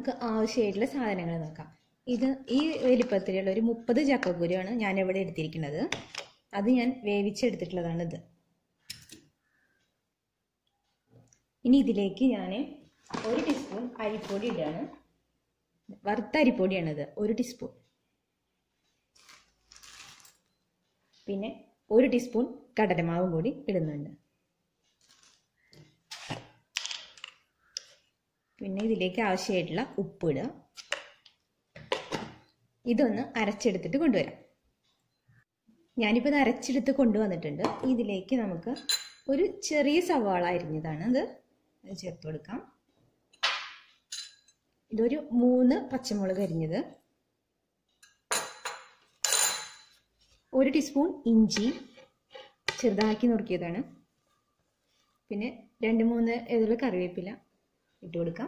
നമുക്ക് ആവശ്യമായിട്ടുള്ള സാധനങ്ങൾ നോക്കാം ഇത് ഈ വലിപ്പത്തിലുള്ള ഒരു മുപ്പത് ചക്കക്കുരുവാണ് ഞാൻ ഇവിടെ എടുത്തിരിക്കുന്നത് അത് ഞാൻ വേവിച്ചെടുത്തിട്ടുള്ളതാണ് ഇത് ഇനി ഇതിലേക്ക് ഞാൻ ഒരു ടീസ്പൂൺ അരിപ്പൊടി ഇടുകയാണ് വറുത്ത അരിപ്പൊടിയാണിത് ഒരു ടീസ്പൂൺ പിന്നെ ഒരു ടീസ്പൂൺ കടലമാവും കൂടി ഇടുന്നുണ്ട് പിന്നെ ഇതിലേക്ക് ആവശ്യമായിട്ടുള്ള ഉപ്പ് ഇടുക ഇതൊന്ന് അരച്ചെടുത്തിട്ട് കൊണ്ടുവരാം ഞാനിപ്പോൾ ഇത് അരച്ചെടുത്ത് കൊണ്ടുവന്നിട്ടുണ്ട് ഇതിലേക്ക് നമുക്ക് ഒരു ചെറിയ സവാള അരിഞ്ഞതാണ് അത് ചേർത്ത് കൊടുക്കാം ഇതൊരു മൂന്ന് പച്ചമുളക് അരിഞ്ഞത് ഒരു ടീസ്പൂൺ ഇഞ്ചി ചെറുതാക്കി നുറുക്കിയതാണ് പിന്നെ രണ്ട് മൂന്ന് ഇതിൽ കറിവേപ്പില ഇട്ട് കൊടുക്കാം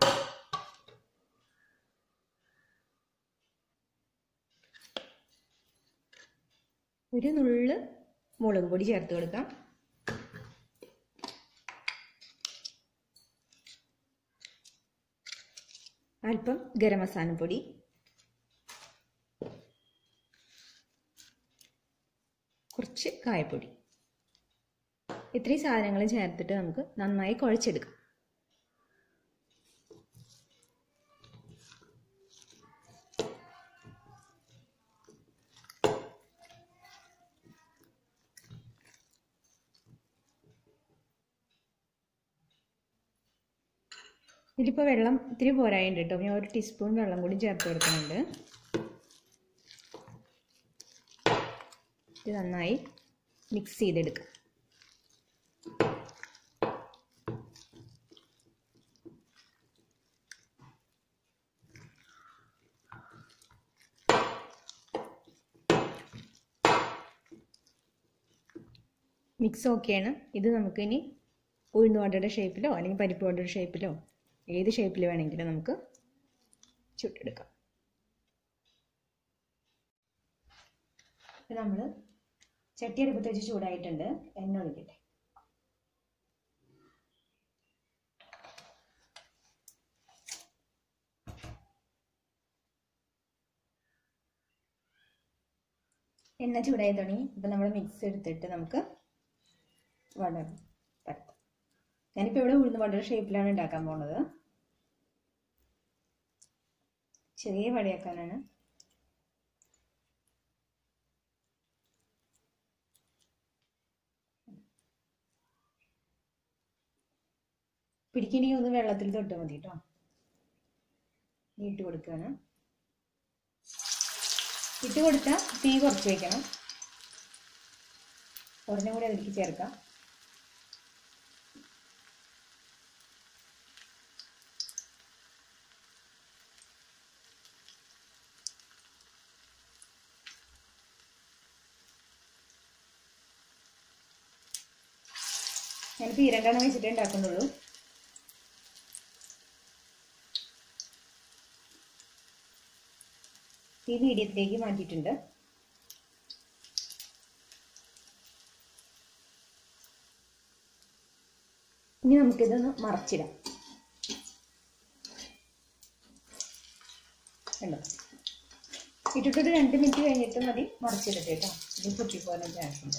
ഒരു നുള്ള് മുളക് പൊടി ചേർത്ത് കൊടുക്കാം അല്പം ഗരം മസാലപ്പൊടി കുറച്ച് കായപ്പൊടി ഇത്രയും സാധനങ്ങൾ ചേർത്തിട്ട് നമുക്ക് നന്നായി കുഴച്ചെടുക്കാം ഇതിലിപ്പോൾ വെള്ളം ഇത്തിരി പോരായുണ്ട് കേട്ടോ ഞാൻ ഒരു ടീസ്പൂൺ വെള്ളം കൂടി ചേർത്ത് കൊടുക്കുന്നുണ്ട് ഇത് നന്നായി മിക്സ് ചെയ്തെടുക്കാം മിക്സ് ഓക്കെയാണ് ഇത് നമുക്കിനി ഉഴുന്ന് വടയുടെ ഷേപ്പിലോ അല്ലെങ്കിൽ പരിപ്പ് വടയുടെ ഷേപ്പിലോ ഏത് ഷേപ്പിൽ വേണമെങ്കിലും നമുക്ക് ചുട്ടെടുക്കാം ഇപ്പം നമ്മൾ ചട്ടി അടുപ്പത്ത് വെച്ച് ചൂടായിട്ടുണ്ട് എണ്ണ ഒഴിക്കട്ടെ എണ്ണ ചൂടായി തുടങ്ങി ഇപ്പം നമ്മൾ മിക്സ് എടുത്തിട്ട് നമുക്ക് വട പരത്താം ഞാനിപ്പോൾ ഇവിടെ ഉഴുന്ന് വടയുടെ ഷേപ്പിലാണ് ഉണ്ടാക്കാൻ പോകുന്നത് ചെറിയ വടയാക്കാനാണ് പിടിക്കണമെങ്കിൽ ഒന്ന് വെള്ളത്തിൽ തൊട്ട് മതി കേട്ടോ ഇട്ട് കൊടുക്കുകയാണ് ഇട്ട് കൊടുത്താൽ തീ കുറച്ച് വയ്ക്കണം ഒരെണ്ണം കൂടി അതിലേക്ക് ചേർക്കാം ഞാനിപ്പോൾ ഈ രണ്ടെണ്ണം വെച്ചിട്ടേ ഉണ്ടാക്കുന്നുള്ളൂ ഈ മീഡിയത്തിലേക്ക് മാറ്റിയിട്ടുണ്ട് ഇനി നമുക്കിതൊന്ന് മറച്ചിടാം കണ്ടോ ഇട്ടിട്ടൊരു രണ്ട് മിനിറ്റ് കഴിഞ്ഞിട്ട് മതി മറച്ചിടട്ടെ കേട്ടോ ഇത് പൊട്ടിപ്പോകാൻ ചാൻസ് ഉണ്ട്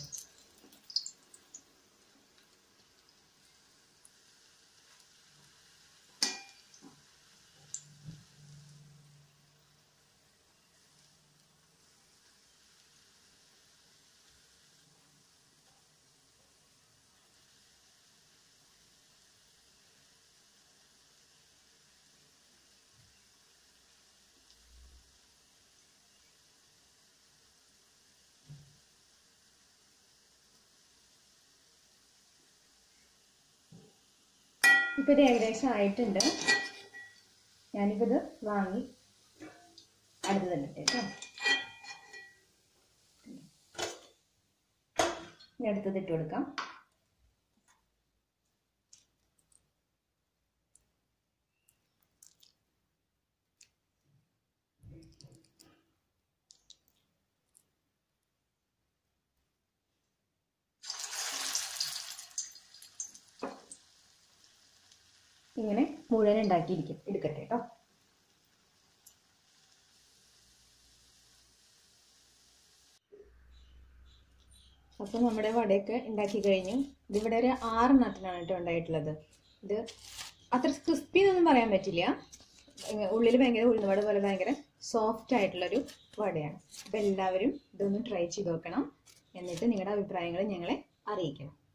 ഇപ്പോൾ ഇത് ഏകദേശം ആയിട്ടുണ്ട് ഞാനിപ്പോൾ ഇത് വാങ്ങി അടുത്ത് തന്നെ കേട്ടോ ഇനി അടുത്തത് ഇട്ട് കൊടുക്കാം ഇങ്ങനെ മുഴുവൻ ഉണ്ടാക്കിയിരിക്കും എടുക്കട്ടെ കേട്ടോ അപ്പോൾ നമ്മുടെ വടയൊക്കെ ഉണ്ടാക്കി കഴിഞ്ഞു ഇതിവിടെ ഒരു ആറെണ്ണത്തിനാണ് കേട്ടോ ഉണ്ടായിട്ടുള്ളത് ഇത് അത്ര ക്രിസ്പി എന്നൊന്നും പറയാൻ പറ്റില്ല ഉള്ളിൽ ഭയങ്കര ഉഴുന്നുവട പോലെ ഭയങ്കര സോഫ്റ്റ് ആയിട്ടുള്ളൊരു വടയാണ് അപ്പോൾ എല്ലാവരും ഇതൊന്ന് ട്രൈ ചെയ്ത് നോക്കണം എന്നിട്ട് നിങ്ങളുടെ അഭിപ്രായങ്ങൾ ഞങ്ങളെ അറിയിക്കണം